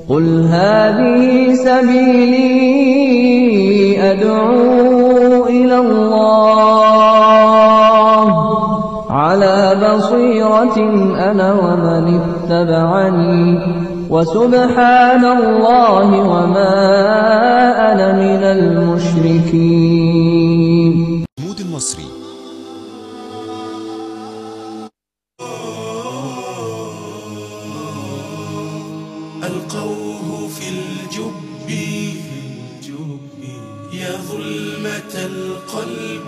قل هذه سبيلي أدعو إلى الله على بصيرة أنا ومن اتبعني وسبحان الله وما أنا من المشركين محمود المصري ألقوه في الجب يا ظلمة القلب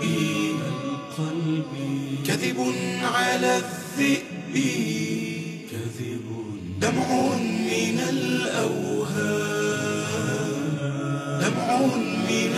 كذب على الذئب كذب دمع من الأوهام دمع من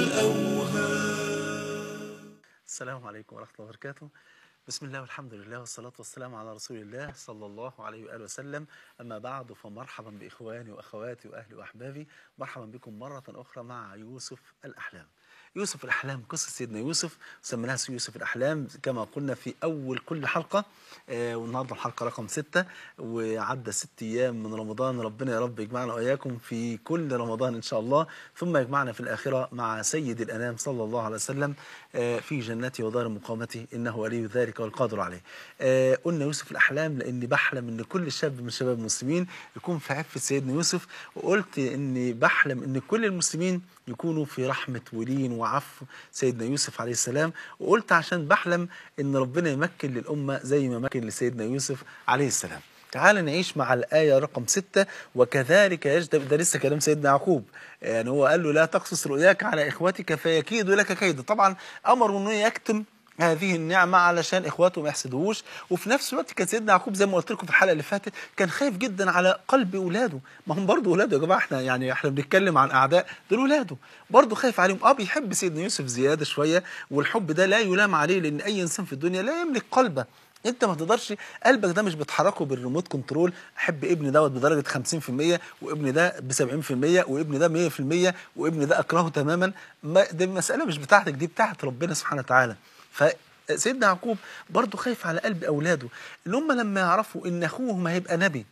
الأوهام السلام عليكم ورحمة الله وبركاته بسم الله والحمد لله والصلاة والسلام على رسول الله صلى الله عليه وآله وسلم أما بعد فمرحبا بإخواني وأخواتي وأهلي وأحبابي مرحبا بكم مرة أخرى مع يوسف الأحلام يوسف الأحلام قصة سيدنا يوسف سميناها يوسف الأحلام كما قلنا في أول كل حلقة آه والنهاردة الحلقة رقم ستة وعدى ست أيام من رمضان ربنا يا رب يجمعنا وإياكم في كل رمضان إن شاء الله ثم يجمعنا في الآخرة مع سيد الأنام صلى الله عليه وسلم آه في جنته ودار مقامته إنه ولي ذلك والقادر عليه آه قلنا يوسف الأحلام لأني بحلم إن كل شاب من شباب المسلمين يكون في عفة سيدنا يوسف وقلت إني بحلم إن كل المسلمين يكونوا في رحمة ولين وعفو سيدنا يوسف عليه السلام وقلت عشان بحلم ان ربنا يمكن للأمة زي ما مكن لسيدنا يوسف عليه السلام تعال نعيش مع الآية رقم ستة وكذلك يجدب ده لسه كلام سيدنا يعقوب يعني هو قال له لا تقصص رؤياك على إخوتك فيكيدوا لك كيدا طبعا أمر أنه يكتم هذه النعمة علشان إخواته ما يحسدوهوش وفي نفس الوقت كان سيدنا يعقوب زي ما قلت لكم في الحلقة اللي فاتت كان خايف جدا على قلب أولاده ما هم برضه أولاده يا جماعة احنا يعني احنا بنتكلم عن أعداء دول أولاده برضه خايف عليهم اه بيحب سيدنا يوسف زيادة شوية والحب ده لا يلام عليه لأن أي إنسان في الدنيا لا يملك قلبه انت ما تقدرش قلبك ده مش بتحركه بالريموت كنترول احب ابني دوت بدرجه 50% وابني ده ب 70% وابني ده 100% وابني ده اكرهه تماما ما دي المساله مش بتاعتك دي بتاعت ربنا سبحانه وتعالى ف سيدنا يعقوب برضه خايف على قلب اولاده اللي هم لما يعرفوا ان اخوهم هيبقى نبي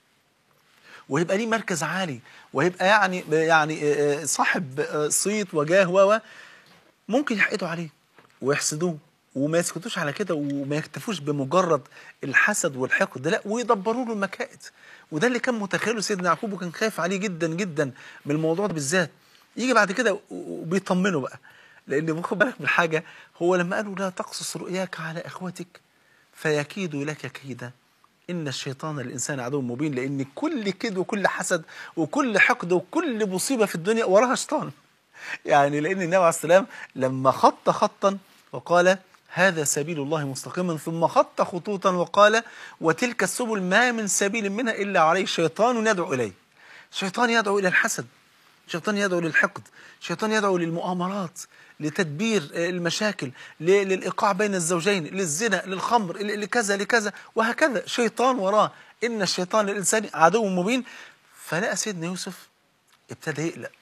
وهيبقى ليه مركز عالي وهيبقى يعني يعني صاحب صيت وجاه و ممكن يحقدوا عليه ويحسدوه وما يسكتوش على كده وما يكتفوش بمجرد الحسد والحقد لا ويدبروا له المكائد وده اللي كان متخيله سيدنا يعقوب وكان خايف عليه جدا جدا من الموضوع ده بالذات يجي بعد كده وبيطمنه بقى لان خد بالك من حاجه هو لما قالوا لا تقصص رؤياك على اخوتك فيكيدوا لك كيدا ان الشيطان للانسان عدو مبين لان كل كيد وكل حسد وكل حقد وكل مصيبه في الدنيا وراها شيطان يعني لان النبي عليه السلام لما خط خطا وقال هذا سبيل الله مستقيما ثم خط خطوطا وقال وتلك السبل ما من سبيل منها الا عليه شيطان يدعو اليه شيطان يدعو الى الحسد شيطان يدعو للحقد شيطان يدعو للمؤامرات لتدبير المشاكل للإيقاع بين الزوجين للزنا للخمر لكذا لكذا وهكذا شيطان وراه إن الشيطان للإنسان عدو مبين فلقى سيدنا يوسف ابتدى يقلق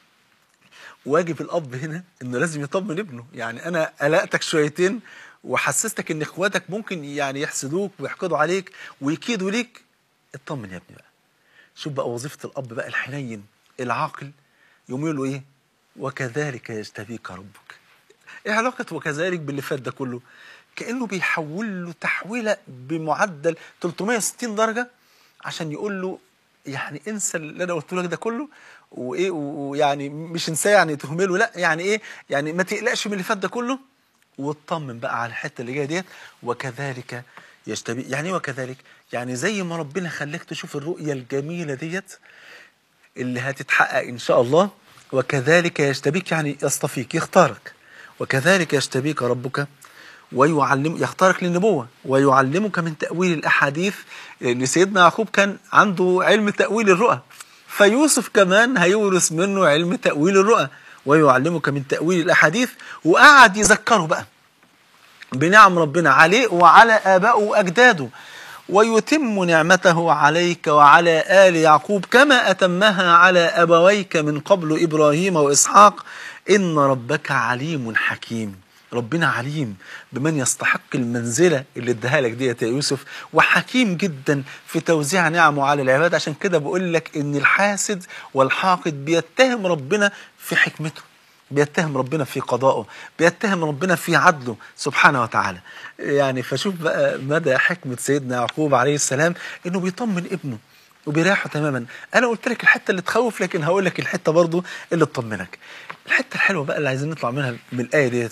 واجب الأب هنا إنه لازم يطمن ابنه يعني أنا قلقتك شويتين وحسستك إن إخواتك ممكن يعني يحسدوك ويحقدوا عليك ويكيدوا ليك اطمن يا ابني بقى شوف بقى وظيفة الأب بقى الحنين العاقل يقوم يقول له ايه وكذلك يجتبيك ربك ايه علاقة وكذلك باللي فات ده كله كأنه بيحول له تحويلة بمعدل 360 درجة عشان يقول له يعني انسى اللي انا قلت لك ده كله وايه ويعني مش انساه يعني تهمله لا يعني ايه يعني ما تقلقش من اللي فات ده كله واطمن بقى على الحته اللي جايه ديت وكذلك يجتبي يعني ايه وكذلك يعني زي ما ربنا خلاك تشوف الرؤيه الجميله ديت اللي هتتحقق إن شاء الله وكذلك يجتبيك يعني يصطفيك يختارك وكذلك يجتبيك ربك ويعلم يختارك للنبوة ويعلمك من تأويل الأحاديث لأن سيدنا يعقوب كان عنده علم تأويل الرؤى فيوسف كمان هيورث منه علم تأويل الرؤى ويعلمك من تأويل الأحاديث وقعد يذكره بقى بنعم ربنا عليه وعلى آبائه وأجداده ويتم نعمته عليك وعلى آل يعقوب كما أتمها على أبويك من قبل إبراهيم وإسحاق إن ربك عليم حكيم ربنا عليم بمن يستحق المنزلة اللي اداها لك ديت يا يوسف وحكيم جدا في توزيع نعمه على العباد عشان كده بقول لك ان الحاسد والحاقد بيتهم ربنا في حكمته بيتهم ربنا في قضائه بيتهم ربنا في عدله سبحانه وتعالى يعني فشوف بقى مدى حكمة سيدنا يعقوب عليه السلام انه بيطمن ابنه وبيريحه تماما انا قلت لك الحته اللي تخوف لكن هقول لك الحته برضو اللي تطمنك الحته الحلوه بقى اللي عايزين نطلع منها من الايه ديت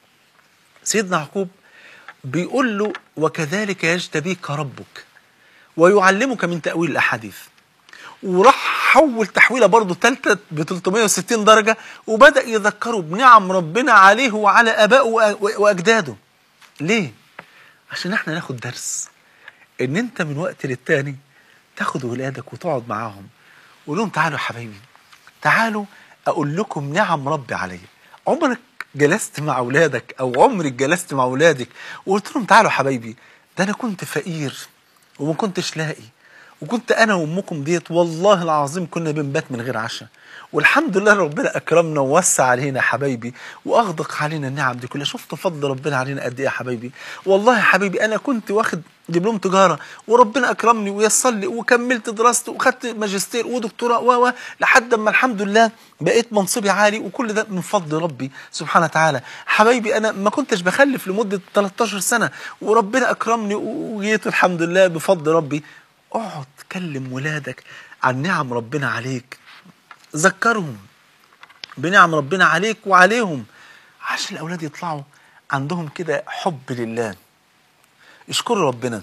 سيدنا يعقوب بيقول له وكذلك يجتبيك ربك ويعلمك من تأويل الأحاديث وراح حول تحويله برضه ثالثه ب 360 درجه وبدا يذكره بنعم ربنا عليه وعلى ابائه وأ- واجداده. ليه؟ عشان احنا ناخد درس ان انت من وقت للتاني تاخد ولادك وتقعد معاهم وقول لهم تعالوا يا حبايبي تعالوا اقول لكم نعم ربي عليا عمرك جلست مع اولادك او عمرك جلست مع اولادك وقلت لهم تعالوا يا حبايبي ده انا كنت فقير وما كنتش لاقي وكنت انا وامكم ديت والله العظيم كنا بنبات من غير عشاء والحمد لله ربنا اكرمنا ووسع علينا يا حبايبي واغدق علينا النعم دي كلها شفت فضل ربنا علينا قد ايه يا حبايبي والله يا حبيبي انا كنت واخد دبلوم تجاره وربنا اكرمني ويسر لي وكملت دراستي وخدت ماجستير ودكتوراه و و لحد ما الحمد لله بقيت منصبي عالي وكل ده من فضل ربي سبحانه وتعالى حبايبي انا ما كنتش بخلف لمده 13 سنه وربنا اكرمني وجيت الحمد لله بفضل ربي اقعد كلم ولادك عن نعم ربنا عليك ذكرهم بنعم ربنا عليك وعليهم عشان الاولاد يطلعوا عندهم كده حب لله يشكروا ربنا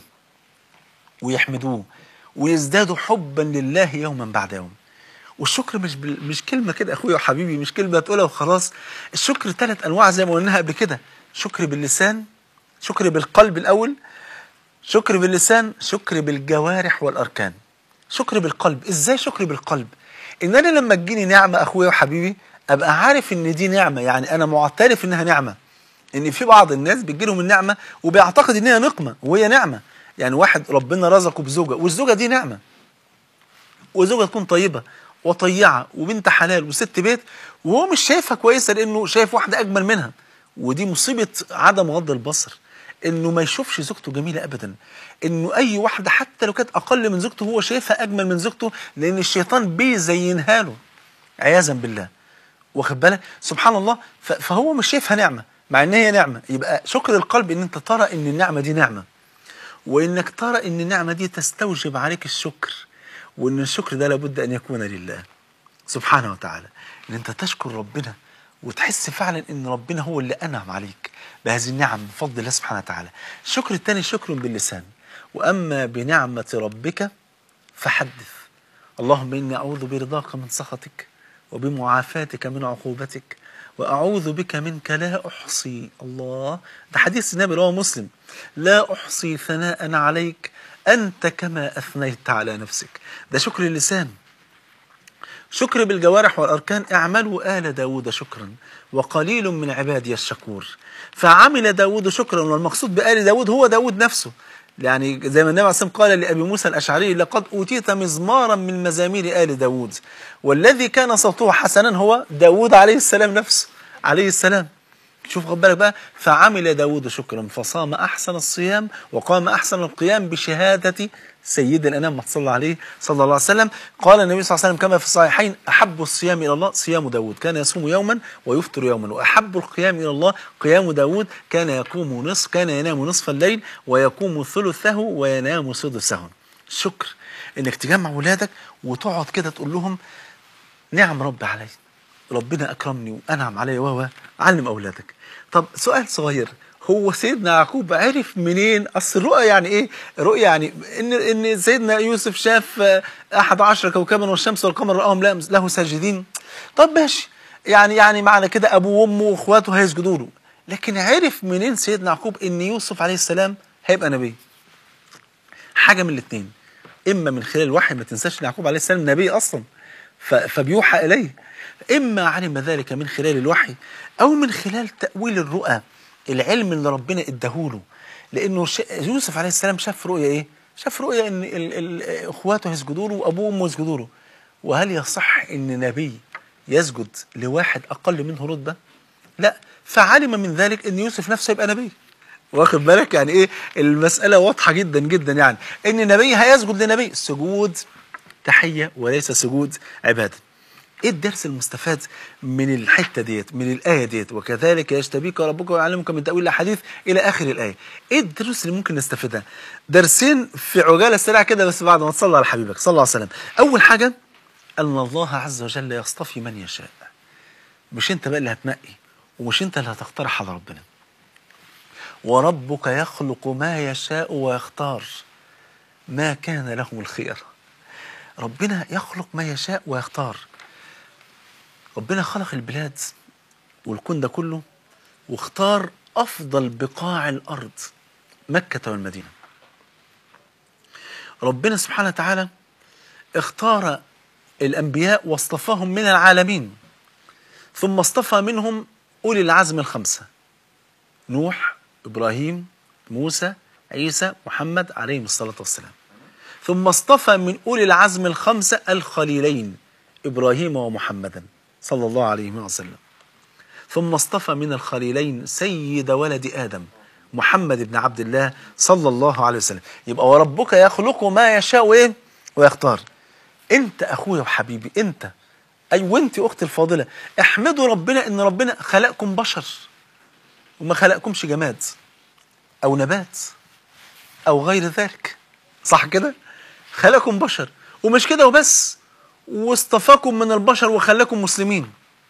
ويحمدوه ويزدادوا حبا لله يوما بعد يوم والشكر مش بال... مش كلمه كده اخويا وحبيبي مش كلمه تقولها وخلاص الشكر ثلاث انواع زي ما قلناها قبل كده شكر باللسان شكر بالقلب الاول شكر باللسان شكر بالجوارح والاركان شكر بالقلب ازاي شكر بالقلب ان انا لما تجيني نعمه اخويا وحبيبي ابقى عارف ان دي نعمه يعني انا معترف انها نعمه ان في بعض الناس بتجي لهم النعمه وبيعتقد ان هي نقمه وهي نعمه يعني واحد ربنا رزقه بزوجه والزوجه دي نعمه وزوجه تكون طيبه وطيعه وبنت حلال وست بيت وهو مش شايفها كويسه لانه شايف واحده اجمل منها ودي مصيبه عدم غض البصر انه ما يشوفش زوجته جميله ابدا انه اي واحده حتى لو كانت اقل من زوجته هو شايفها اجمل من زوجته لان الشيطان بيزينها له عياذا بالله واخد بالك سبحان الله ف- فهو مش شايفها نعمه مع ان هي نعمه يبقى شكر القلب ان انت ترى ان النعمه دي نعمه وانك ترى ان النعمه دي تستوجب عليك الشكر وان الشكر ده لابد ان يكون لله سبحانه وتعالى ان انت تشكر ربنا وتحس فعلا ان ربنا هو اللي انعم عليك بهذه النعم من فضل الله سبحانه وتعالى الشكر الثاني شكر باللسان واما بنعمه ربك فحدث اللهم اني اعوذ برضاك من سخطك وبمعافاتك من عقوبتك واعوذ بك منك لا احصي الله ده حديث النبي رواه مسلم لا احصي ثناء عليك انت كما اثنيت على نفسك ده شكر اللسان شكر بالجوارح والأركان اعملوا آل داود شكرا وقليل من عبادي الشكور فعمل داود شكرا والمقصود بآل داود هو داود نفسه يعني زي ما النبي عليه الصلاة والسلام قال لأبي موسى الأشعري لقد أوتيت مزمارا من مزامير آل داود والذي كان صوته حسنا هو داود عليه السلام نفسه عليه السلام شوف خد بالك بقى فعمل داود شكرا فصام أحسن الصيام وقام أحسن القيام بشهادة سيد الأنام ما صلى عليه صلى الله عليه وسلم قال النبي صلى الله عليه وسلم كما في الصحيحين أحب الصيام إلى الله صيام داود كان يصوم يوما ويفطر يوما وأحب القيام إلى الله قيام داود كان يقوم نصف كان ينام نصف الليل ويقوم ثلثه وينام سدسه شكر انك تجمع ولادك وتقعد كده تقول لهم نعم ربي علي ربنا اكرمني وانعم علي و علم اولادك طب سؤال صغير هو سيدنا يعقوب عرف منين اصل الرؤيا يعني ايه رؤيا يعني ان ان سيدنا يوسف شاف آه، احد عشر كوكبا والشمس والقمر راهم له- له ساجدين طب ماشي يعني يعني معنى كده ابوه وامه واخواته هيسجدوا له لكن عرف منين سيدنا يعقوب ان يوسف عليه السلام هيبقى نبي حاجه من الاثنين اما من خلال الوحي ما تنساش ان يعقوب عليه السلام نبي اصلا ف- فبيوحى اليه اما علم ذلك من خلال الوحي او من خلال تاويل الرؤى العلم اللي ربنا اداهوله لانه ش- يوسف عليه السلام شاف رؤيا ايه شاف رؤيا ان ال- ال- اخواته يسجدوا له وابوه وامه يسجدوا له وهل يصح ان نبي يسجد لواحد اقل منه رتبه لا فعلم من ذلك ان يوسف نفسه يبقى نبي واخد بالك يعني ايه المسألة واضحة جدا جدا يعني ان النبي هيسجد لنبي السجود تحية وليس سجود عبادة ايه الدرس المستفاد من الحته ديت من الايه ديت وكذلك يجتبيك ربك ويعلمك من تاويل الاحاديث الى اخر الايه ايه الدروس اللي ممكن نستفيدها درسين في عجاله سريعه كده بس بعد ما تصلي على حبيبك صلى الله عليه وسلم اول حاجه ان الله عز وجل يصطفي من يشاء مش انت بقى اللي هتنقي ومش انت اللي هتقترح على ربنا وربك يخلق ما يشاء ويختار ما كان لهم الخير ربنا يخلق ما يشاء ويختار ربنا خلق البلاد والكون ده كله واختار أفضل بقاع الأرض مكة والمدينة ربنا سبحانه وتعالى اختار الأنبياء واصطفاهم من العالمين ثم اصطفى منهم أولي العزم الخمسة نوح إبراهيم موسى عيسى محمد عليهم الصلاة والسلام ثم اصطفى من أولي العزم الخمسة الخليلين إبراهيم ومحمدا صلى الله عليه وسلم ثم اصطفى من الخليلين سيد ولد آدم محمد بن عبد الله صلى الله عليه وسلم يبقى وربك يخلق ما يشاء وإيه ويختار انت اخويا وحبيبي انت اي وانت اختي الفاضله احمدوا ربنا ان ربنا خلقكم بشر وما خلقكمش جماد او نبات او غير ذلك صح كده خلقكم بشر ومش كده وبس واصطفاكم من البشر وخلاكم مسلمين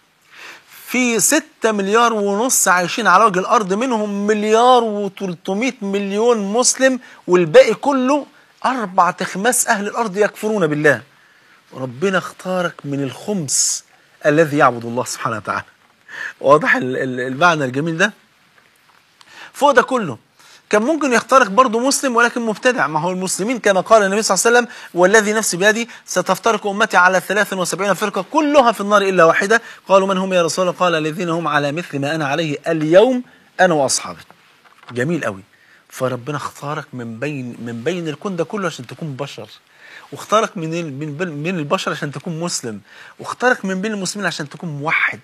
في ستة مليار ونص عايشين على وجه الأرض منهم مليار و300 مليون مسلم والباقي كله أربع تخماس أهل الأرض يكفرون بالله ربنا اختارك من الخمس الذي يعبد الله سبحانه وتعالى واضح ال- ال- المعنى الجميل ده فوق ده كله كان ممكن يختارك برضه مسلم ولكن مبتدع ما هو المسلمين كما قال النبي صلى الله عليه وسلم والذي نفسي بيدي ستفترق امتي على 73 فرقه كلها في النار الا واحده قالوا من هم يا رسول الله قال الذين هم على مثل ما انا عليه اليوم انا واصحابي جميل قوي فربنا اختارك من بين من بين الكون ده كله عشان تكون بشر واختارك من ال- من بين- من البشر عشان تكون مسلم واختارك من بين المسلمين عشان تكون موحد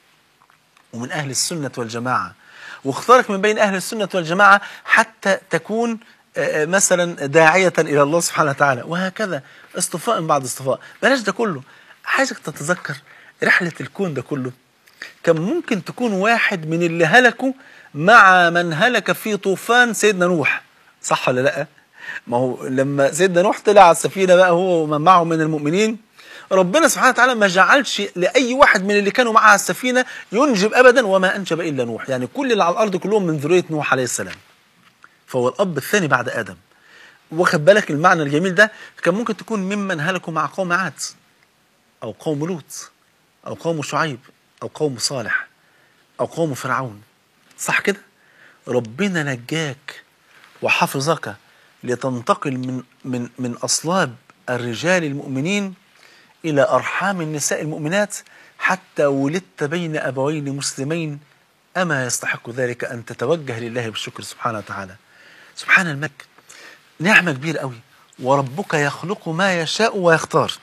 ومن أهل السنة والجماعة واختارك من بين أهل السنة والجماعة حتى تكون آه، آه، مثلا داعية إلى الله سبحانه وتعالى وهكذا اصطفاء بعد اصطفاء بلاش ده كله عايزك تتذكر رحلة الكون ده كله كان ممكن تكون واحد من اللي هلكوا مع من هلك في طوفان سيدنا نوح صح ولا لا ما هو لما سيدنا نوح طلع على السفينة بقى هو ومن معه من المؤمنين ربنا سبحانه وتعالى ما جعلش لأي واحد من اللي كانوا معاه على السفينة ينجب أبدا وما أنجب إلا نوح يعني كل اللي على الأرض كلهم من ذرية نوح عليه السلام فهو الأب الثاني بعد آدم واخد بالك المعنى الجميل ده كان ممكن تكون ممن هلكوا مع قوم عاد أو قوم لوط أو قوم شعيب أو قوم صالح أو قوم فرعون صح كده ربنا نجاك وحفظك لتنتقل من من من أصلاب الرجال المؤمنين إلى أرحام النساء المؤمنات حتى ولدت بين أبوين مسلمين أما يستحق ذلك أن تتوجه لله بالشكر سبحانه وتعالى سبحان الملك نعمة كبيرة قوي وربك يخلق ما يشاء ويختار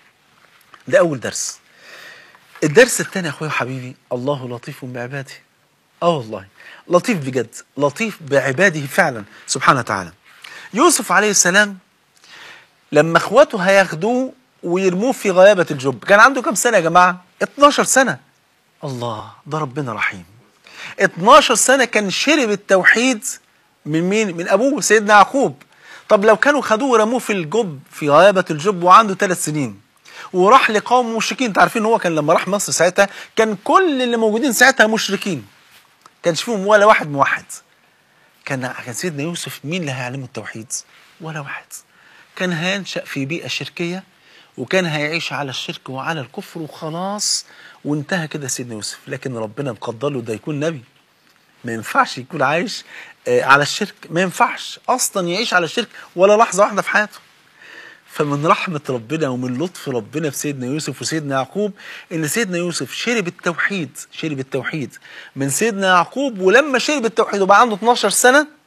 ده أول درس الدرس الثاني يا أخويا وحبيبي الله لطيف بعباده اه والله لطيف بجد لطيف بعباده فعلا سبحانه وتعالى يوسف عليه السلام لما اخواته هياخدوه ويرموه في غيابة الجب كان عنده كام سنة يا جماعة 12 سنة الله ده ربنا رحيم 12 سنة كان شرب التوحيد من مين من أبوه سيدنا يعقوب طب لو كانوا خدوه ورموه في الجب في غيابة الجب وعنده ثلاث سنين وراح لقوم مشركين انت عارفين هو كان لما راح مصر ساعتها كان كل اللي موجودين ساعتها مشركين كانش فيهم ولا واحد موحد كان كان سيدنا يوسف مين اللي هيعلمه التوحيد ولا واحد كان هينشأ في بيئة شركية وكان هيعيش على الشرك وعلى الكفر وخلاص وانتهى كده سيدنا يوسف لكن ربنا مقدر له ده يكون نبي ما ينفعش يكون عايش آه، على الشرك ما ينفعش اصلا يعيش على الشرك ولا لحظه واحده في حياته فمن رحمة ربنا ومن لطف ربنا في سيدنا يوسف وسيدنا يعقوب إن سيدنا يوسف شرب التوحيد شرب التوحيد من سيدنا يعقوب ولما شرب التوحيد وبقى عنده 12 سنة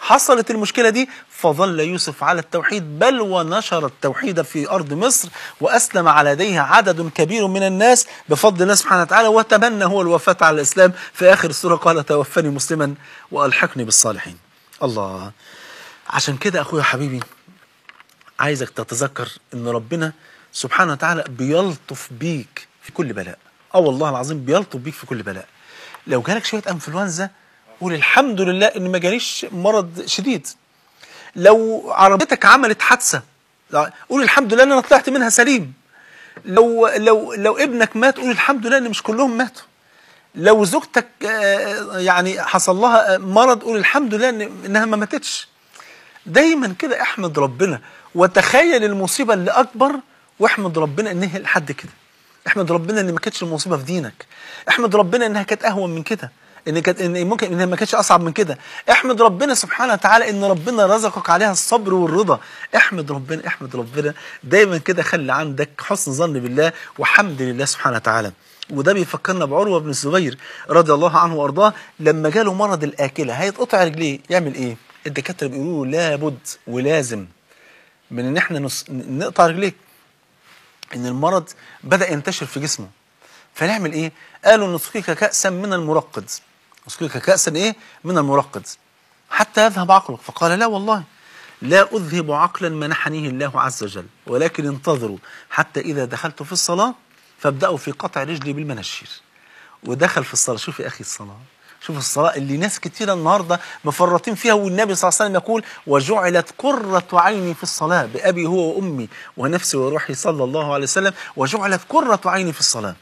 حصلت المشكلة دي فظل يوسف على التوحيد بل ونشر التوحيد في أرض مصر وأسلم على يديه عدد كبير من الناس بفضل الله سبحانه وتعالى وتمنى هو الوفاة على الإسلام في آخر السورة قال توفني مسلما وألحقني بالصالحين الله عشان كده أخويا حبيبي عايزك تتذكر ان ربنا سبحانه وتعالى بيلطف بيك في كل بلاء اه والله العظيم بيلطف بيك في كل بلاء لو جالك شويه انفلونزا قول الحمد لله ان ما جاليش مرض شديد لو عربيتك عملت حادثه لا، قول الحمد لله ان انا طلعت منها سليم لو لو لو ابنك مات قول الحمد لله ان مش كلهم ماتوا لو زوجتك آه، يعني حصل لها آه، مرض قول الحمد لله إن- انها ما ماتتش دايما كده احمد ربنا وتخيل المصيبه اللي اكبر واحمد ربنا ان هي لحد كده احمد ربنا ان ما كانتش المصيبه في دينك احمد ربنا انها كانت اهون من كده ان كانت ان ممكن انها ما كانتش اصعب من كده احمد ربنا سبحانه وتعالى ان ربنا رزقك عليها الصبر والرضا احمد ربنا احمد ربنا دايما كده خلي عندك حسن ظن بالله وحمد لله سبحانه وتعالى وده بيفكرنا بعروه بن الزبير رضي الله عنه وارضاه لما جاله مرض الاكله هيتقطع رجليه يعمل ايه الدكاتره بيقولوا له لابد ولازم من ان احنا نص... نقطع رجليك ان المرض بدا ينتشر في جسمه فنعمل ايه قالوا نسقيك كاسا من المرقد نسقيك كاسا ايه من المرقد حتى يذهب عقلك فقال لا والله لا اذهب عقلا منحنيه الله عز وجل ولكن انتظروا حتى اذا دخلت في الصلاه فابداوا في قطع رجلي بالمناشير ودخل في الصلاه شوف يا اخي الصلاه شوف الصلاة اللي ناس كتيرة النهاردة مفرطين فيها والنبي صلى الله عليه وسلم يقول وجعلت قرة عيني في الصلاة بأبي هو وأمي ونفسي وروحي صلى الله عليه وسلم وجعلت قرة عيني في الصلاة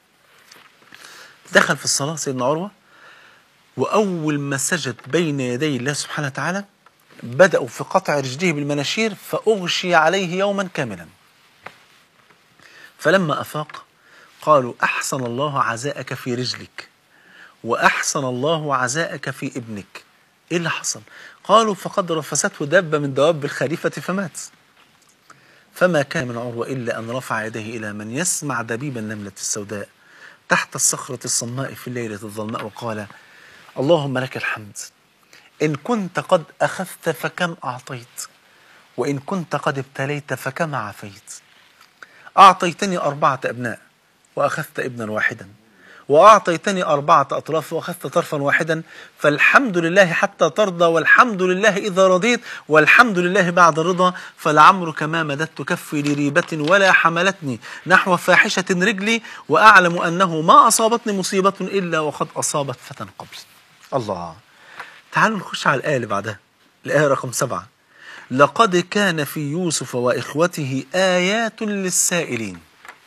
دخل في الصلاة سيدنا عروة وأول ما سجد بين يدي الله سبحانه وتعالى بدأوا في قطع رجليه بالمناشير فأغشي عليه يوما كاملا فلما أفاق قالوا أحسن الله عزاءك في رجلك وأحسن الله عزاءك في ابنك إيه اللي حصل قالوا فقد رفسته دابة من دواب الخليفة فمات فما كان من عروة إلا أن رفع يديه إلى من يسمع دبيب النملة السوداء تحت الصخرة الصماء في الليلة الظلماء وقال اللهم لك الحمد إن كنت قد أخذت فكم أعطيت وإن كنت قد ابتليت فكم عافيت أعطيتني أربعة أبناء وأخذت ابنا واحدا وأعطيتني أربعة أطراف وأخذت طرفا واحدا فالحمد لله حتى ترضى والحمد لله إذا رضيت والحمد لله بعد رضا فلعمرك ما مددت كفي لريبة ولا حملتني نحو فاحشة رجلي وأعلم أنه ما أصابتني مصيبة إلا وقد أصابت فتى قبل الله تعالوا نخش على الآية اللي بعدها الآية رقم سبعة لقد كان في يوسف وإخوته آيات للسائلين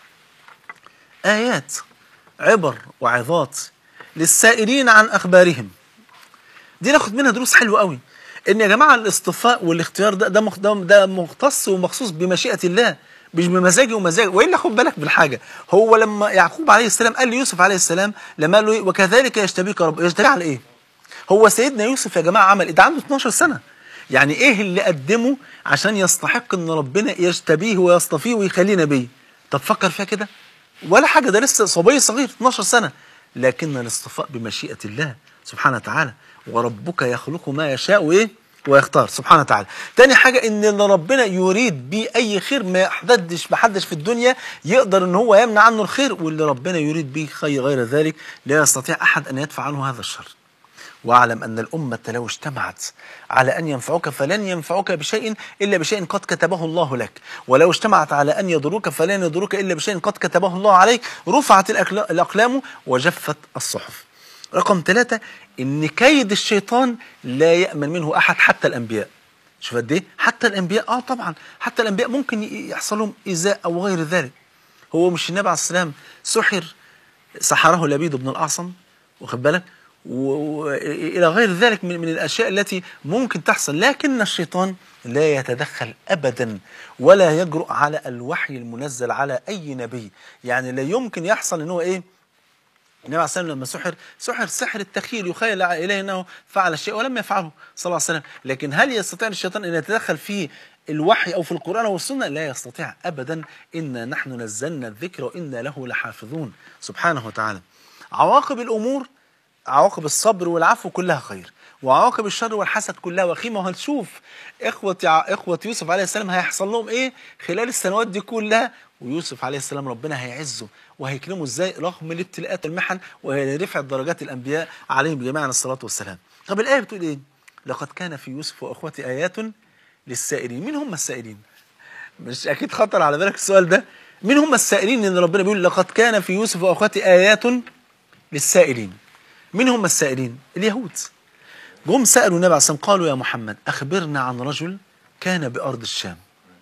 آيات عبر وعظات للسائلين عن أخبارهم دي ناخد منها دروس حلوة قوي ان يا جماعة الاصطفاء والاختيار ده ده مخ- ده, ده مختص ومخصوص بمشيئة الله مش بمزاجي ومزاجي والا خد بالك من حاجه هو لما يعقوب عليه السلام قال ليوسف عليه السلام لما قال له إيه؟ وكذلك يجتبيك رب يجتبي على ايه هو سيدنا يوسف يا جماعه عمل ايه ده عنده 12 سنه يعني ايه اللي قدمه عشان يستحق ان ربنا يجتبيه ويصطفيه ويخليه نبي طب فكر فيها كده ولا حاجه ده لسه صبي صغير 12 سنه لكن الاصطفاء بمشيئه الله سبحانه وتعالى وربك يخلق ما يشاء وايه ويختار سبحانه وتعالى تاني حاجة ان اللي ربنا يريد بيه اي خير ما حدش محدش في الدنيا يقدر ان هو يمنع عنه الخير واللي ربنا يريد به خير غير ذلك لا يستطيع احد ان يدفع عنه هذا الشر واعلم ان الامه لو اجتمعت على ان ينفعوك فلن ينفعوك بشيء الا بشيء قد كتبه الله لك ولو اجتمعت على ان يضروك فلن يضروك الا بشيء قد كتبه الله عليك رفعت الأكلا- الاقلام وجفت الصحف رقم ثلاثة ان كيد الشيطان لا يامن منه احد حتى الانبياء شوف قد ايه حتى الانبياء اه طبعا حتى الانبياء ممكن ي- يحصل لهم ايذاء او غير ذلك هو مش النبي عليه السلام سحر سحره لبيد بن الاعصم واخد بالك والى غير ذلك من, من الاشياء التي ممكن تحصل لكن الشيطان لا يتدخل ابدا ولا يجرؤ على الوحي المنزل على اي نبي يعني لا يمكن يحصل ان هو ايه النبي عليه الصلاه والسلام لما سحر سحر سحر التخيل يخيل اليه انه فعل الشيء ولم يفعله صلى الله عليه وسلم لكن هل يستطيع الشيطان ان يتدخل في الوحي او في القران او السنه لا يستطيع ابدا انا نحن نزلنا الذكر وانا له لحافظون سبحانه وتعالى عواقب الامور عواقب الصبر والعفو كلها خير وعواقب الشر والحسد كلها وخيمه وهنشوف اخوه يع... اخوه يوسف عليه السلام هيحصل لهم ايه خلال السنوات دي كلها ويوسف عليه السلام ربنا هيعزه وهيكرمه ازاي رغم الابتلاءات والمحن ورفع درجات الانبياء عليهم جميعا الصلاه والسلام طب الايه بتقول ايه لقد كان في يوسف واخوته ايات للسائلين مين هم السائلين مش اكيد خطر على بالك السؤال ده مين هم السائلين ان ربنا بيقول لقد كان في يوسف واخواته ايات للسائلين مين هم السائلين اليهود جم سالوا النبي عليه الصلاه والسلام قالوا يا محمد اخبرنا عن رجل كان بارض الشام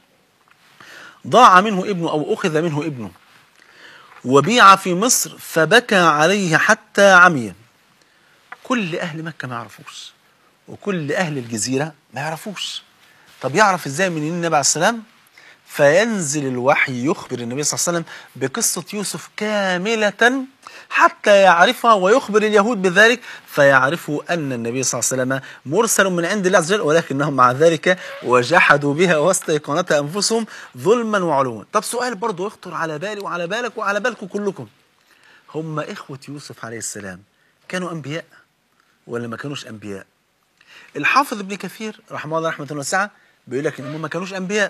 ضاع منه ابنه او اخذ منه ابنه وبيع في مصر فبكى عليه حتى عمي كل اهل مكه ما يعرفوش وكل اهل الجزيره ما يعرفوش طب يعرف ازاي من النبي عليه السلام فينزل الوحي يخبر النبي صلى الله عليه وسلم بقصة يوسف كاملة حتى يعرفها ويخبر اليهود بذلك فيعرفوا أن النبي صلى الله عليه وسلم مرسل من عند الله عز وجل ولكنهم مع ذلك وجحدوا بها واستيقنتها أنفسهم ظلما وعلوا طب سؤال برضه يخطر على بالي وعلى بالك وعلى بالكم كلكم هم إخوة يوسف عليه السلام كانوا أنبياء ولا ما كانوش أنبياء الحافظ ابن كثير رحمه الله رحمة واسعة بيقول لك إن هم ما كانوش أنبياء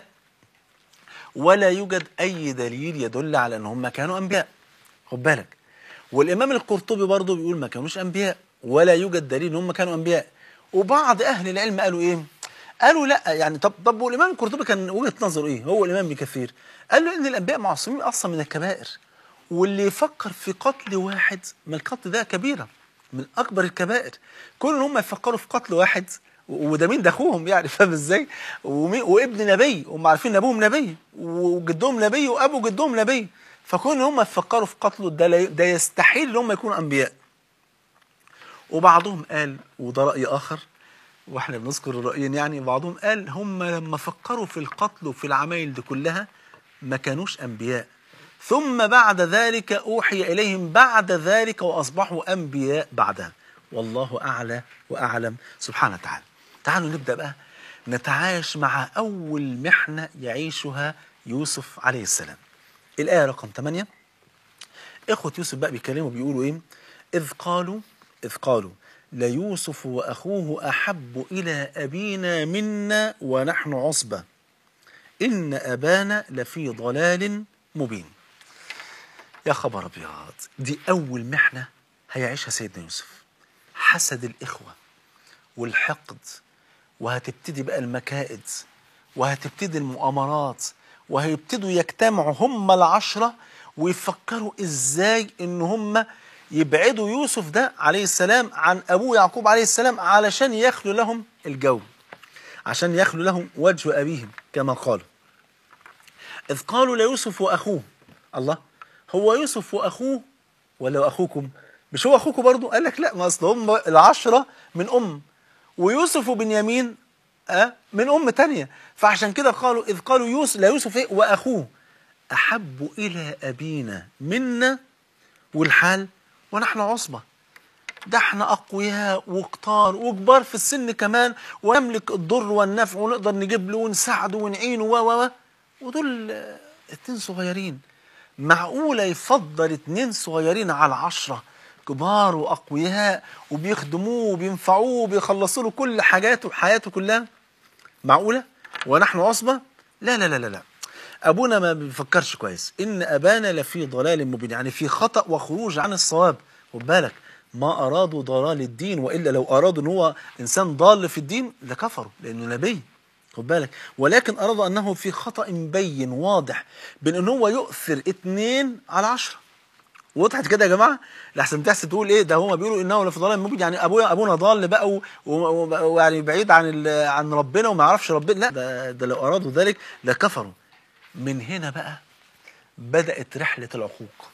ولا يوجد أي دليل يدل على أن هم كانوا أنبياء خد بالك والإمام القرطبي برضه بيقول ما كانوش أنبياء ولا يوجد دليل أن هم كانوا أنبياء وبعض أهل العلم قالوا إيه قالوا لا يعني طب طب والإمام القرطبي كان وجهة نظره إيه هو الإمام ابن كثير قال له إن الأنبياء معصومين أصلا من الكبائر واللي يفكر في قتل واحد ما القتل ده كبيرة من أكبر الكبائر كون إن هم يفكروا في قتل واحد وده مين ده اخوهم يعني فاهم ازاي ومين وابن نبي هم عارفين ان ابوهم نبي وجدهم نبي وابو جدهم نبي فكون ان هم يفكروا في قتله ده لا- ده يستحيل ان هم يكونوا انبياء وبعضهم قال وده راي اخر واحنا بنذكر الرايين يعني بعضهم قال هم لما فكروا في القتل وفي العمايل دي كلها ما كانوش انبياء ثم بعد ذلك اوحي اليهم بعد ذلك واصبحوا انبياء بعدها والله اعلى واعلم سبحانه وتعالى تعالوا نبدا بقى نتعايش مع اول محنه يعيشها يوسف عليه السلام الايه رقم 8 اخوه يوسف بقى بيتكلموا بيقولوا ايه اذ قالوا اذ قالوا ليوسف واخوه احب الى ابينا منا ونحن عصبه ان ابانا لفي ضلال مبين يا خبر ابيض دي اول محنه هيعيشها سيدنا يوسف حسد الاخوه والحقد وهتبتدي بقى المكائد وهتبتدي المؤامرات وهيبتدوا يجتمعوا هم العشرة ويفكروا ازاي ان هم يبعدوا يوسف ده عليه السلام عن ابوه يعقوب عليه السلام علشان يخلوا لهم الجو عشان يخلوا لهم وجه ابيهم كما قالوا إذ قالوا ليوسف وأخوه الله هو يوسف وأخوه ولا أخوكم مش هو أخوكم برضو قال لك لا ما أصل هم العشرة من أم ويوسف وبنيامين أه من أم تانية فعشان كده قالوا إذ قالوا يوسف لا يوسف إيه وأخوه أحب إلى أبينا منا والحال ونحن عصبة ده احنا اقوياء وكتار وكبار في السن كمان ونملك الضر والنفع ونقدر نجيب له ونساعده ونعينه و و و ودول آه، اتنين صغيرين معقولة يفضل اتنين صغيرين على عشرة كبار وأقوياء وبيخدموه وبينفعوه وبيخلصوا له كل حاجاته وحياته كلها معقولة ونحن عصبة لا لا لا لا لا أبونا ما بيفكرش كويس إن أبانا لفي ضلال مبين يعني في خطأ وخروج عن الصواب خد بالك ما أرادوا ضلال الدين وإلا لو أرادوا إن هو إنسان ضال في الدين لكفروا لأنه نبي خد بالك ولكن أرادوا أنه في خطأ بين واضح بين أن هو يؤثر اتنين على عشرة وضحت كده يا جماعه لحسن تحسب تقول ايه ده هما بيقولوا انه لفي ضلال مبين يعني ابويا ابونا ضال بقى و- و- و- ويعني بعيد عن ال- عن ربنا وما يعرفش ربنا لا ده, ده لو ارادوا ذلك لكفروا من هنا بقى بدات رحله العقوق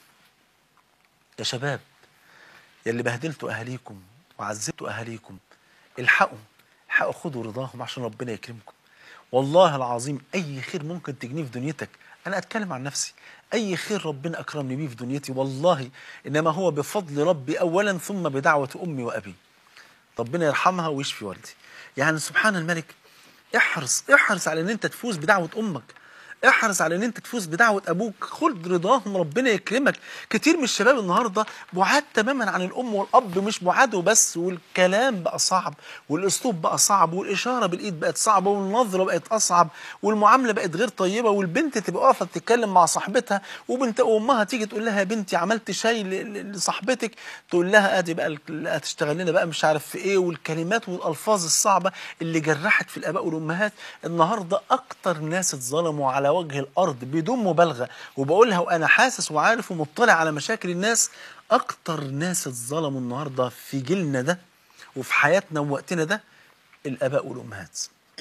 يا شباب يا اللي بهدلتوا اهاليكم وعذبتوا اهاليكم الحقوا الحقوا خدوا رضاهم عشان ربنا يكرمكم والله العظيم اي خير ممكن تجنيه في دنيتك انا اتكلم عن نفسي اي خير ربنا اكرمني بيه في دنيتي والله انما هو بفضل ربي اولا ثم بدعوه امي وابي ربنا يرحمها ويشفي والدي يعني سبحان الملك احرص احرص على ان انت تفوز بدعوه امك احرص على ان انت تفوز بدعوه ابوك خد رضاهم ربنا يكرمك كتير من الشباب النهارده بعاد تماما عن الام والاب مش بعاد وبس والكلام بقى صعب والاسلوب بقى صعب والاشاره بالايد بقت صعبه والنظره بقت اصعب والمعامله بقت غير طيبه والبنت تبقى واقفه بتتكلم مع صاحبتها وبنت امها تيجي تقول لها يا بنتي عملت شاي ل- ل- لصاحبتك تقول لها ادي بقى ال- هتشتغل لنا بقى مش عارف في ايه والكلمات والالفاظ الصعبه اللي جرحت في الاباء والامهات النهارده اكتر ناس اتظلموا على وجه الارض بدون مبالغه وبقولها وانا حاسس وعارف ومطلع على مشاكل الناس اكتر ناس اتظلموا النهارده في جيلنا ده وفي حياتنا ووقتنا ده الاباء والامهات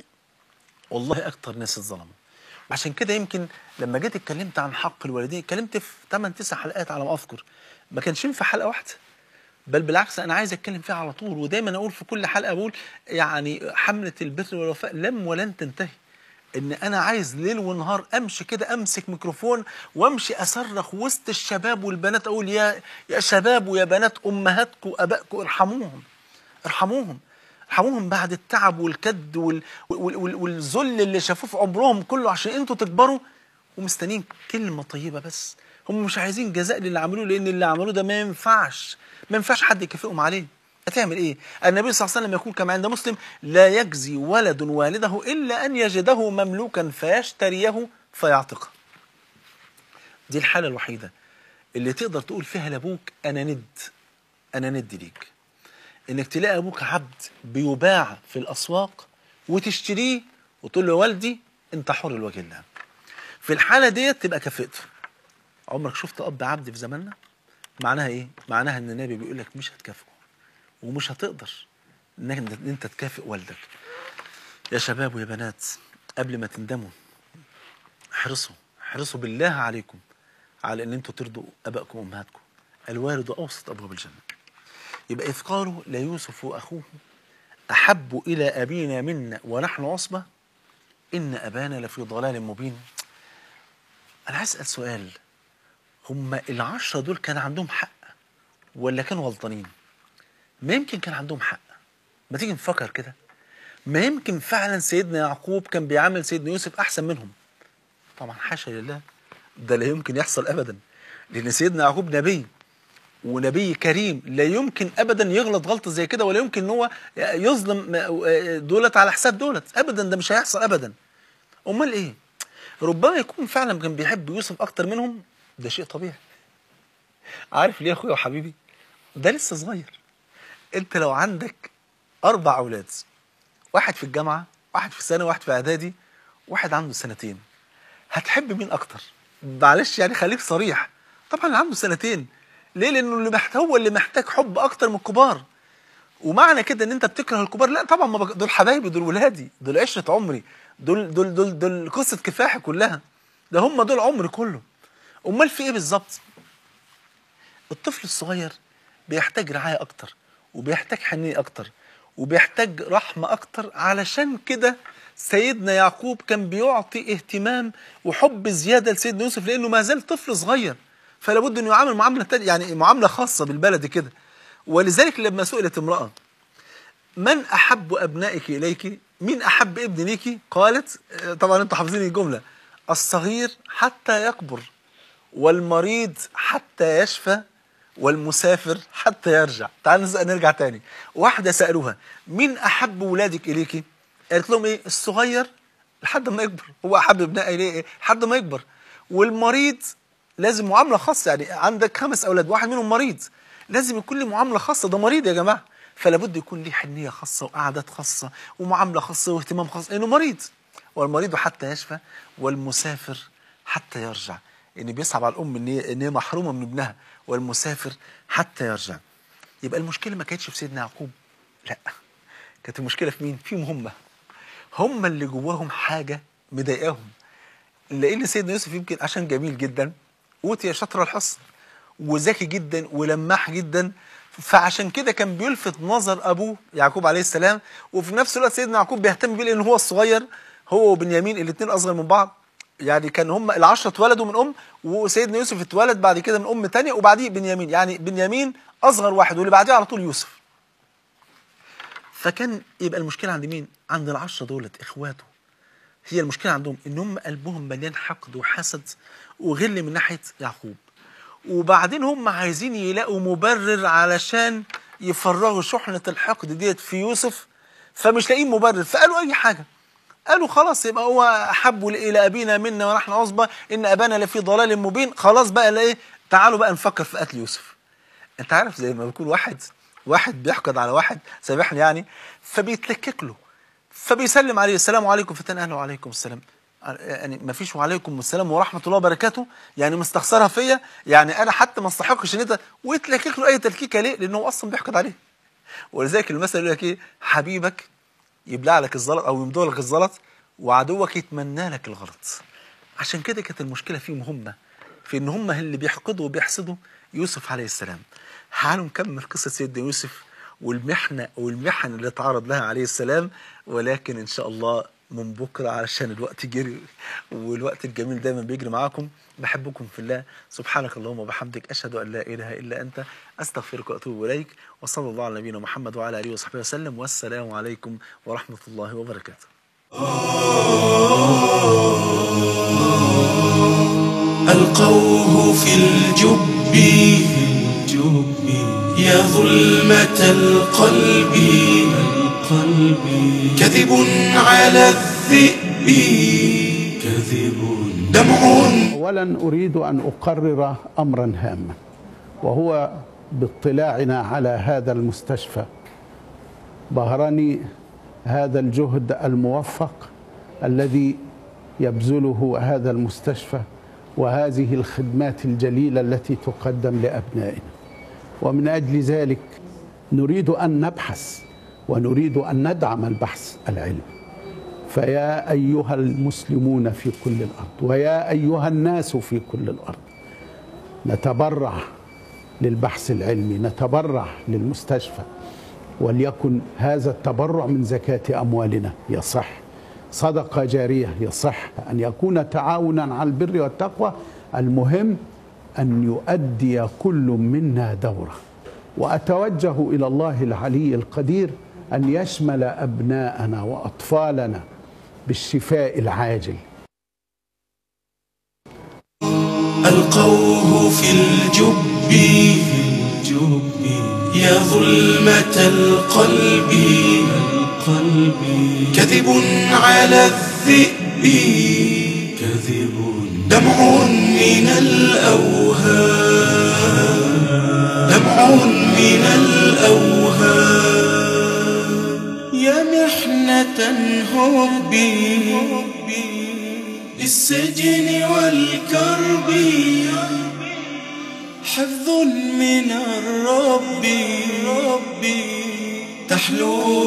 والله اكتر ناس اتظلموا عشان كده يمكن لما جيت اتكلمت عن حق الوالدين اتكلمت في 8 9 حلقات على ما اذكر ما كانش ينفع حلقه واحده بل بالعكس انا عايز اتكلم فيها على طول ودايما اقول في كل حلقه بقول يعني حمله البر والوفاء لم ولن تنتهي ان انا عايز ليل ونهار امشي كده امسك ميكروفون وامشي اصرخ وسط الشباب والبنات اقول يا يا شباب ويا بنات امهاتكم وابائكم ارحموهم ارحموهم ارحموهم بعد التعب والكد وال وال وال والذل اللي شافوه في عمرهم كله عشان انتوا تكبروا ومستنيين كلمه طيبه بس هم مش عايزين جزاء للي عملوه لان اللي عملوه ده ما ينفعش ما ينفعش حد يكافئهم عليه هتعمل ايه النبي صلى الله عليه وسلم يقول كما عند مسلم لا يجزي ولد والده الا ان يجده مملوكا فيشتريه فيعتقه دي الحاله الوحيده اللي تقدر تقول فيها لابوك انا ند انا ند ليك انك تلاقي ابوك عبد بيباع في الاسواق وتشتريه وتقول له يا والدي انت حر لوجه الله في الحاله ديت تبقى كافئته عمرك شفت اب عبد في زماننا معناها ايه معناها ان النبي بيقول لك مش هتكافئه ومش هتقدر انك إن انت تكافئ والدك يا شباب ويا بنات قبل ما تندموا احرصوا احرصوا بالله عليكم على ان انتوا ترضوا ابائكم وامهاتكم الوالد اوسط ابواب الجنه يبقى إذ قالوا ليوسف وأخوه أحب إلى أبينا منا ونحن عصبة إن أبانا لفي ضلال مبين أنا عايز أسأل سؤال هم العشرة دول كان عندهم حق ولا كانوا غلطانين ما يمكن كان عندهم حق ما تيجي نفكر كده ما يمكن فعلا سيدنا يعقوب كان بيعامل سيدنا يوسف أحسن منهم طبعا حاشا لله ده لا يمكن يحصل أبدا لأن سيدنا يعقوب نبي ونبي كريم لا يمكن ابدا يغلط غلطه زي كده ولا يمكن ان هو يظلم دولت على حساب دولت ابدا ده مش هيحصل ابدا امال ايه ربما يكون فعلا كان بيحب يوسف اكتر منهم ده شيء طبيعي عارف ليه يا اخويا وحبيبي ده لسه صغير انت لو عندك اربع اولاد واحد في الجامعه واحد في ثانوي واحد في اعدادي واحد عنده سنتين هتحب مين اكتر معلش يعني خليك صريح طبعا اللي عنده سنتين ليه لانه اللي محتاج هو اللي محتاج حب اكتر من الكبار ومعنى كده ان انت بتكره الكبار لا طبعا ما بك... دول حبايبي دول ولادي دول عشره عمري دول دول دول دول قصه كفاحي كلها ده هم دول عمري كله امال في ايه بالظبط الطفل الصغير بيحتاج رعايه اكتر وبيحتاج حنيه اكتر وبيحتاج رحمه اكتر علشان كده سيدنا يعقوب كان بيعطي اهتمام وحب زياده لسيدنا يوسف لانه ما زال طفل صغير فلا بد انه يعامل معامله تانية يعني معامله خاصه بالبلد كده ولذلك لما سئلت امراه من احب ابنائك اليك مين احب ابن ليكي قالت طبعا انتوا حافظين الجمله الصغير حتى يكبر والمريض حتى يشفى والمسافر حتى يرجع تعال نرجع تاني واحده سالوها مين احب ولادك اليكي قالت لهم ايه الصغير لحد ما يكبر هو احب ابنائي اليه ايه لحد ما يكبر والمريض لازم معامله خاصه يعني عندك خمس اولاد واحد منهم مريض لازم يكون له معامله خاصه ده مريض يا جماعه فلا بد يكون ليه حنيه خاصه وقعدات خاصه ومعامله خاصه واهتمام خاص لانه مريض والمريض حتى يشفى والمسافر حتى يرجع ان بيصعب على الام ان هي ان هي محرومه من ابنها والمسافر حتى يرجع يبقى المشكله ما كانتش في سيدنا يعقوب لا كانت المشكله في مين فيهم هم هم اللي جواهم حاجه مضايقاهم لان سيدنا يوسف يمكن عشان جميل جدا اوتي شطر الحصن وذكي جدا ولماح جدا فعشان كده كان بيلفت نظر ابوه يعقوب عليه السلام وفي نفس الوقت سيدنا يعقوب بيهتم بيه لان هو الصغير هو وبنيامين الاثنين اصغر من بعض يعني كان هم العشرة اتولدوا من ام وسيدنا يوسف اتولد بعد كده من ام ثانيه وبعديه بنيامين يعني بنيامين اصغر واحد واللي بعديه على طول يوسف فكان يبقى المشكله عند مين عند العشرة دولت اخواته هي المشكله عندهم ان هم قلبهم مليان حقد وحسد وغل من ناحيه يعقوب وبعدين هم عايزين يلاقوا مبرر علشان يفرغوا شحنه الحقد ديت في يوسف فمش لاقيين مبرر فقالوا اي حاجه قالوا خلاص يبقى هو احب الى ابينا منا ونحن عصبه ان ابانا لفي ضلال مبين خلاص بقى لا ايه تعالوا بقى نفكر في قتل يوسف انت عارف زي ما بيكون واحد واحد بيحقد على واحد سامحني يعني فبيتلكك له فبيسلم عليه السلام عليكم فتن اهلا وعليكم السلام يعني ما فيش وعليكم السلام ورحمه الله وبركاته يعني مستخسرها فيا يعني انا حتى ما استحقش ان انت ويتلكك له اي تلكيكه ليه؟ لانه هو اصلا بيحقد عليه ولذلك المثل يقول لك ايه حبيبك يبلع لك الزلط او يمدو لك الزلط وعدوك يتمنى لك الغلط عشان كده كانت المشكله فيهم هم في ان هم اللي بيحقدوا وبيحسدوا يوسف عليه السلام تعالوا نكمل قصه سيدنا يوسف والمحنه والمحن اللي تعرض لها عليه السلام ولكن ان شاء الله من بكره علشان الوقت جري والوقت الجميل دايما بيجري معاكم بحبكم في الله سبحانك اللهم وبحمدك اشهد ان لا اله الا انت استغفرك واتوب اليك وصلى الله على نبينا محمد وعلى اله وصحبه وسلم والسلام عليكم ورحمه الله وبركاته ألقوه في الجب يا ظلمة القلب كذب على الذئب كذب دمع اولا اريد ان اقرر امرا هاما وهو باطلاعنا على هذا المستشفى بهرني هذا الجهد الموفق الذي يبذله هذا المستشفى وهذه الخدمات الجليله التي تقدم لابنائنا ومن اجل ذلك نريد ان نبحث ونريد ان ندعم البحث العلمي فيا ايها المسلمون في كل الارض ويا ايها الناس في كل الارض نتبرع للبحث العلمي نتبرع للمستشفى وليكن هذا التبرع من زكاه اموالنا يصح صدقه جاريه يصح ان يكون تعاونا على البر والتقوى المهم ان يؤدي كل منا دوره واتوجه الى الله العلي القدير ان يشمل ابناءنا واطفالنا بالشفاء العاجل ألقوه في الجب يا ظلمة القلب كذب على الذئب كذب دمع من الأوهام دمع من الأوهام يا محنة هبي للسجن والكرب حفظ من الرب تحلو